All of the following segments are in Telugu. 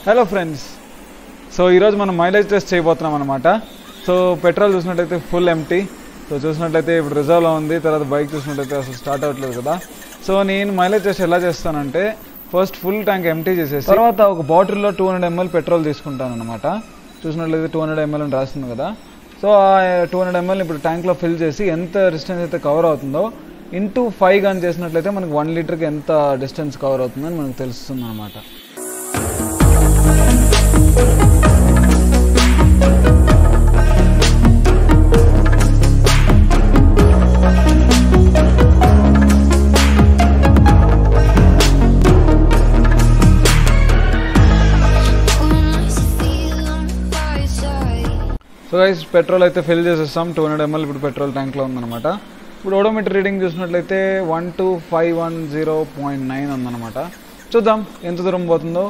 హలో ఫ్రెండ్స్ సో ఈరోజు మనం మైలేజ్ టెస్ట్ చేయబోతున్నాం అనమాట సో పెట్రోల్ చూసినట్టయితే ఫుల్ ఎంటీ సో చూసినట్లయితే ఇప్పుడు రిజర్వ్లో ఉంది తర్వాత బైక్ చూసినట్టయితే అసలు స్టార్ట్ అవ్వట్లేదు కదా సో నేను మైలేజ్ టెస్ట్ ఎలా చేస్తానంటే ఫస్ట్ ఫుల్ ట్యాంక్ ఎంటీ చేసేసి తర్వాత ఒక బాటిల్లో టూ హండ్రెడ్ ఎంఎల్ పెట్రోల్ తీసుకుంటాను అనమాట చూసినట్లయితే టూ హండ్రెడ్ ఎంఎల్ అని రాస్తుంది కదా సో ఆ టూ హండ్రెడ్ ఎంఎల్ ఇప్పుడు ట్యాంక్లో ఫిల్ చేసి ఎంత డిస్టెన్స్ అయితే కవర్ అవుతుందో ఇంటూ ఫైవ్ కానీ చేసినట్లయితే మనకి వన్ లీటర్కి ఎంత డిస్టెన్స్ కవర్ అవుతుందని మనకు తెలుస్తుంది అనమాట సో గైస్ పెట్రోల్ అయితే ఫిల్ చేసేస్తాం టూ హండ్రెడ్ ఎంఎల్ ఇప్పుడు పెట్రోల్ ట్యాంక్లో ఉందన్నమాట ఇప్పుడు ఓడోమీటర్ రీడింగ్ చూసినట్లయితే one two five one zero point nine ఉందన్నమాట చూద్దాం ఎంత దూరం పోతుందో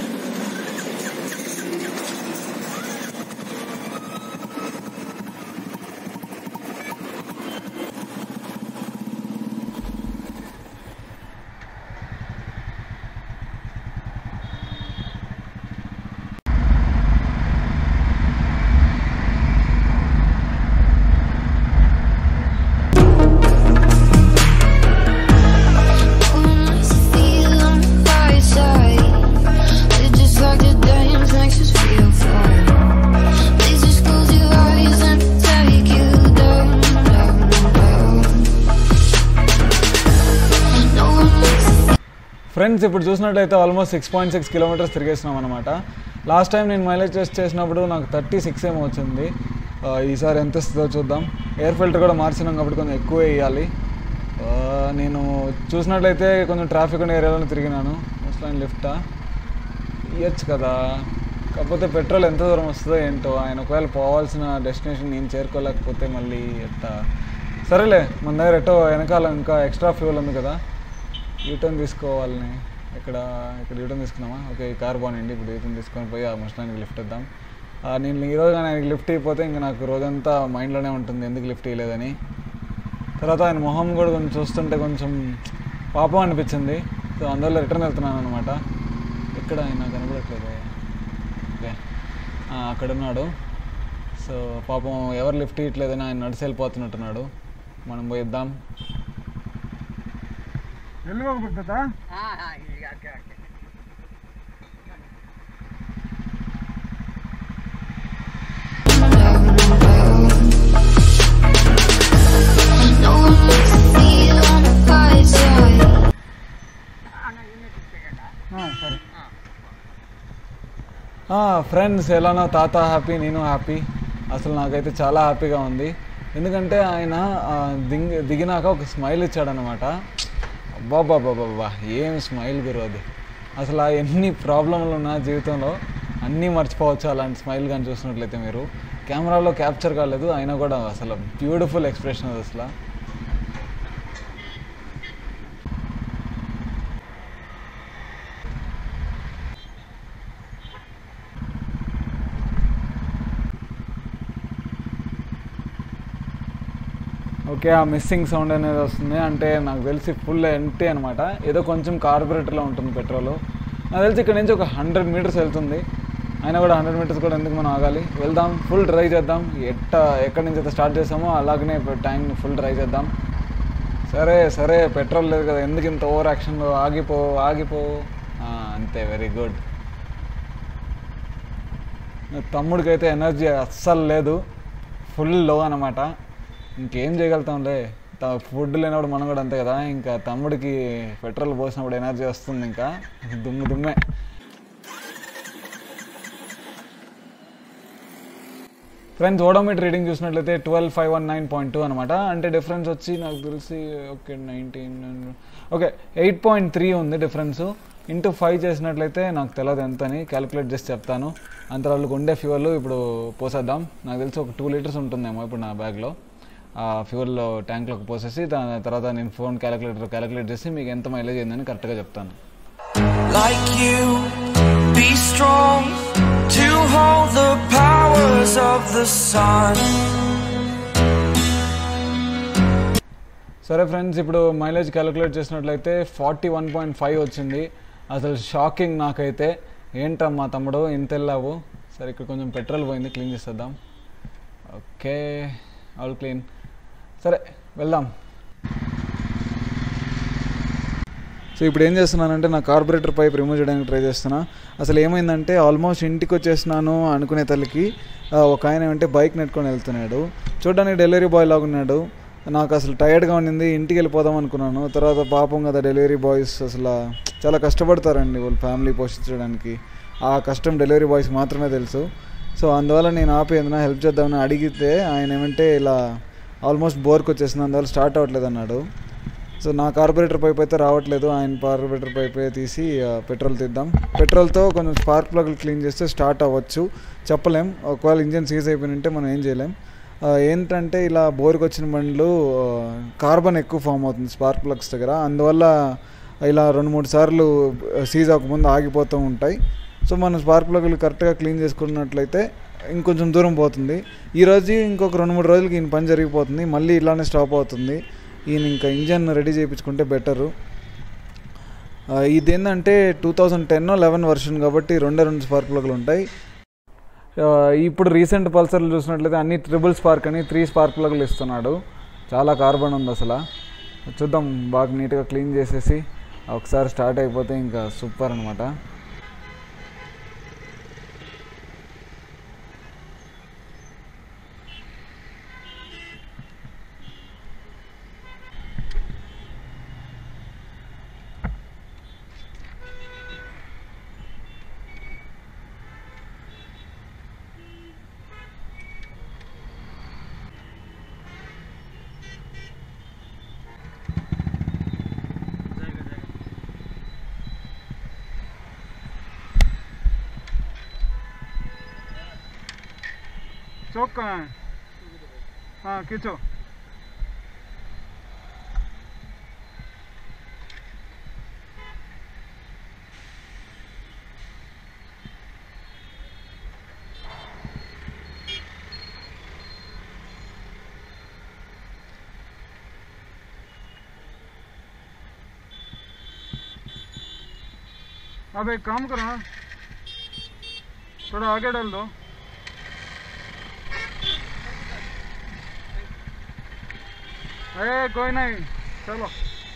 ఫ్రెండ్స్ ఇప్పుడు చూసినట్లయితే almost six point six kilometers తిరిగేసినాం అనమాట లాస్ట్ టైం నేను మైలేజ్ టెస్ట్ చేసినప్పుడు నాకు థర్టీ సిక్స్ ఏమో వచ్చింది ఆ, ఈసారి ఎంత ఇస్తుందో చూద్దాం ఎయిర్ ఫిల్టర్ కూడా మార్చినాం కాబట్టి కొంచెం ఎక్కువ వేయాలి ఆ, నేను చూసినట్లయితే కొంచెం ట్రాఫిక్ ఉన్న ఏరియాలో తిరిగినాను ముస్లాన్ లిఫ్టా ఇవ్వచ్చు కదా కాకపోతే పెట్రోల్ ఎంత దూరం వస్తుందో ఏంటో ఆయన ఒకవేళ పోవాల్సిన డెస్టినేషన్ నేను చేరుకోలేకపోతే మళ్ళీ ఎట్ట సరేలే మన దగ్గర ఎటో వెనకాల ఇంకా ఎక్స్ట్రా ఫ్యూల్ ఉంది కదా యూటర్న్ తీసుకోవాలని ఇక్కడ ఇక్కడ యూటర్న్ తీసుకున్నామా ఓకే ఈ కార్ బాగుండి ఇప్పుడు యూటర్న్ తీసుకొని పోయి ఆ ముస్లానికి లిఫ్ట్ ఇద్దాం ఆ, నేను ఈరోజు కానీ ఆయనకి లిఫ్ట్ అయిపోతే ఇంకా నాకు రోజంతా మైండ్లోనే ఉంటుంది ఎందుకు లిఫ్ట్ ఇవ్వలేదని తర్వాత ఆయన మొహం కూడా కొంచెం చూస్తుంటే కొంచెం పాపం అనిపించింది సో అందువల్ల రిటర్న్ వెళ్తున్నాను అనమాట ఇక్కడ ఆయన కనబడట్లేదు ఓకే ఆ, అక్కడ ఉన్నాడు సో పాపం ఎవరు లిఫ్ట్ ఇవ్వట్లేదని ఆయన నడిచి వెళ్ళిపోతున్నట్టున్నాడు మనం పోయిద్దాం వెళ్ళిపోతుందా సరే ఫ్రెండ్స్ ఎలానో తాత హ్యాపీ నేను హ్యాపీ అసలు నాకైతే చాలా హ్యాపీగా ఉంది ఎందుకంటే ఆయన ఆ, దింగి దిగినాక ఒక స్మైల్ ఇచ్చాడనమాట అబ్బాబాబాబా ఏం స్మైల్ గురు అది అసలు ఆ ఎన్ని ప్రాబ్లంలు ఉన్నా జీవితంలో అన్నీ మర్చిపోవచ్చు అలాంటి స్మైల్ కానీ చూసినట్లయితే మీరు కెమెరాలో క్యాప్చర్ కాలేదు అయినా కూడా అసలు బ్యూటిఫుల్ ఎక్స్ప్రెషన్ అది అసలు ఓకే ఆ మిస్సింగ్ సౌండ్ అనేది వస్తుంది అంటే నాకు తెలిసి ఫుల్ ఎంటీ అనమాట ఏదో కొంచెం కార్బొరేటర్లో ఉంటుంది పెట్రోల్ నాకు తెలిసి ఇక్కడ నుంచి ఒక హండ్రెడ్ మీటర్స్ వెళ్తుంది అయినా కూడా హండ్రెడ్ మీటర్స్ కూడా ఎందుకు మనం ఆగాలి వెళ్దాం ఫుల్ డ్రై చేద్దాం ఎట్ట ఎక్కడి నుంచి అయితే స్టార్ట్ చేసామో అలాగనే ట్యాంక్ ఫుల్ డ్రై చేద్దాం సరే సరే పెట్రోల్ లేదు కదా ఎందుకు ఇంత ఓవర్ యాక్షన్లో ఆగిపో ఆగిపో ఆ, అంతే వెరీ గుడ్ నా తమ్ముడికి అయితే ఎనర్జీ అస్సలు లేదు ఫుల్ లో అనమాట ఇంకేం చేయగలుగుతాంలే త- ఫుడ్ లేనప్పుడు మనం కూడా అంతే కదా ఇంకా తమ్ముడికి పెట్రోల్ పోసినప్పుడు ఎనర్జీ వస్తుంది ఇంకా దుమ్ము దుమ్మే ఫ్రెండ్స్ ఓడోమీటర్ రీడింగ్ చూసినట్లయితే twelve five one nine point two అనమాట అంటే డిఫరెన్స్ వచ్చి నాకు తెలిసి okay nineteen okay eight point three ఉంది డిఫరెన్స్ ఇంటూ ఫైవ్ చేసినట్లయితే నాకు తెలియదు ఎంత అని క్యాలిక్యులేట్ చేసి చెప్తాను అంతరాళ్ళకి ఉండే ఫ్యూయల్ ఇప్పుడు పోసేద్దాం నాకు తెలిసి ఒక టూ లీటర్స్ ఉంటుందేమో ఇప్పుడు నా బ్యాగ్లో ఆ ఫ్యూయల్ ట్యాంక్లోకి పోసేసి దాని తర్వాత నేను ఫోన్ క్యాలిక్యులేటర్ క్యాలిక్యులేట్ చేసి మీకు ఎంత మైలేజ్ అయిందని కరెక్ట్గా చెప్తాను like you. Be strong to hold the powers of the sun. సరే ఫ్రెండ్స్ ఇప్పుడు మైలేజ్ క్యాలిక్యులేట్ చేసినట్లయితే ఫార్టీ వన్ పాయింట్ ఫైవ్ వచ్చింది అసలు షాకింగ్ నాకైతే ఏంటమ్మా తమ్ముడు ఇంత వెళ్ళావు సరే ఇక్కడ కొంచెం పెట్రోల్ పోయింది క్లీన్ చేసేద్దాం ఓకే ఆల్ క్లీన్ సరే వెళ్దాం సో ఇప్పుడు ఏం చేస్తున్నానంటే నా కార్బొరేటర్ పైప్ రిమూవ్ చేయడానికి ట్రై చేస్తున్నా అసలు ఏమైందంటే ఆల్మోస్ట్ ఇంటికి వచ్చేసినాను అనుకునే తల్లికి ఆ, ఒక ఆయన ఏమంటే బైక్ నెట్టుకొని వెళ్తున్నాడు చూడడానికి డెలివరీ బాయ్ లాగా ఉన్నాడు నాకు అసలు టైర్డ్గా ఉండింది ఇంటికి వెళ్ళిపోదాం అనుకున్నాను తర్వాత పాపం కదా డెలివరీ బాయ్స్ అసలు చాలా కష్టపడతారండి వాళ్ళ ఫ్యామిలీ పోషించడానికి ఆ కష్టం డెలివరీ బాయ్స్ మాత్రమే తెలుసు సో అందువల్ల నేను ఆపి ఏదైనా హెల్ప్ చేద్దామని అడిగితే ఆయన ఏమంటే ఇలా ఆల్మోస్ట్ బోర్కి వచ్చేసింది అందువల్ల స్టార్ట్ అవ్వట్లేదు అన్నాడు సో నా కార్బొరేటర్ పైప్ అయితే రావట్లేదు ఆయన కార్బొరేటర్ పైప్ తీసి ఆ, పెట్రోల్ తీద్దాం పెట్రోల్తో కొంచెం స్పార్క్ ప్లగ్లు క్లీన్ చేస్తే స్టార్ట్ అవ్వచ్చు చెప్పలేం ఒకవేళ ఇంజన్ సీజ్ అయిపోయినంటే మనం ఏం చేయలేం ఆ, ఏంటంటే ఇలా బోర్కి వచ్చిన బండ్లు ఆ, కార్బన్ ఎక్కువ ఫామ్ అవుతుంది స్పార్క్ ప్లగ్స్ దగ్గర అందువల్ల ఇలా రెండు మూడు సార్లు సీజ్ అవ్వకముందు ఆగిపోతూ ఉంటాయి సో మనం స్పార్క్ ప్లగ్లు కరెక్ట్గా క్లీన్ చేసుకున్నట్లయితే ఇంకొంచెం దూరం పోతుంది ఈ రోజు ఇంకొక రెండు మూడు రోజులకి ఈయన పని జరిగిపోతుంది మళ్ళీ ఇలానే స్టాప్ అవుతుంది ఈయన ఇంకా ఇంజన్ రెడీ చేయించుకుంటే బెటరు ఇది ఏంటంటే two thousand ten eleven version కాబట్టి రెండే రెండు స్పార్క్ ప్లగ్లు ఉంటాయి ఆ, ఇప్పుడు రీసెంట్ పల్సర్లు చూసినట్లయితే అన్ని ట్రిపుల్ స్పార్క్ అని త్రీ స్పార్క్ ప్లగ్లు ఇస్తున్నాడు చాలా కార్బన్ ఉంది అసలు చూద్దాం బాగా నీట్గా క్లీన్ చేసేసి ఒకసారి స్టార్ట్ అయిపోతే ఇంకా సూపర్ అనమాట चौक कहाँ है हाँ खींचो अब एक काम करो ना थोड़ा आगे डाल दो अरे कोई नहीं चलो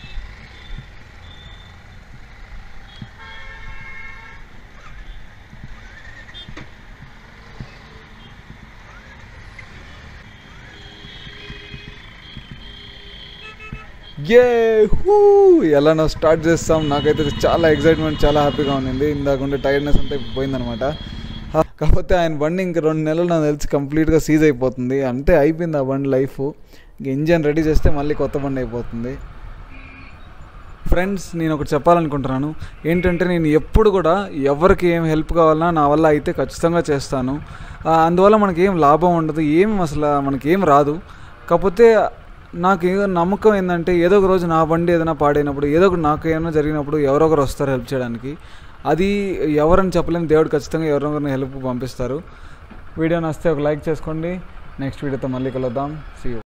ఏ హూ ఎలానో స్టార్ట్ చేస్తాం నాకైతే చాలా ఎక్సైట్మెంట్ చాలా హ్యాపీగా ఉండింది ఇందాక ఉండే టైర్డ్నెస్ అంతా ఇప్పుడు పోయిందనమాట హా, కాకపోతే ఆయన బండి ఇంక రెండు నెలలు నాకు తెలిసి కంప్లీట్గా సీజ్ అయిపోతుంది అంతే అయిపోయింది ఆ బండి లైఫ్ ఇంక ఇంజన్ రెడీ చేస్తే మళ్ళీ కొత్త బండి అయిపోతుంది ఫ్రెండ్స్ నేను ఒకటి చెప్పాలనుకుంటున్నాను ఏంటంటే నేను ఎప్పుడు కూడా ఎవరికి ఏం హెల్ప్ కావాలన్నా నా వల్ల అయితే ఖచ్చితంగా చేస్తాను ఆ, అందువల్ల మనకి ఏం లాభం ఉండదు ఏం అసలు మనకి ఏం రాదు కాకపోతే నాకు ఏ నమ్మకం ఏంటంటే ఏదో ఒక రోజు నా బండి ఏదైనా పాడైనప్పుడు ఏదో ఒకటి నాకు ఏమైనా జరిగినప్పుడు ఎవరో ఒకరు వస్తారు హెల్ప్ చేయడానికి అది ఎవరని చెప్పలేము దేవుడు ఖచ్చితంగా ఎవరో ఒకరిని హెల్ప్ పంపిస్తారు వీడియో నచ్చితే ఒక లైక్ చేసుకోండి నెక్స్ట్ వీడియోతో మళ్ళీ కలుద్దాం సీ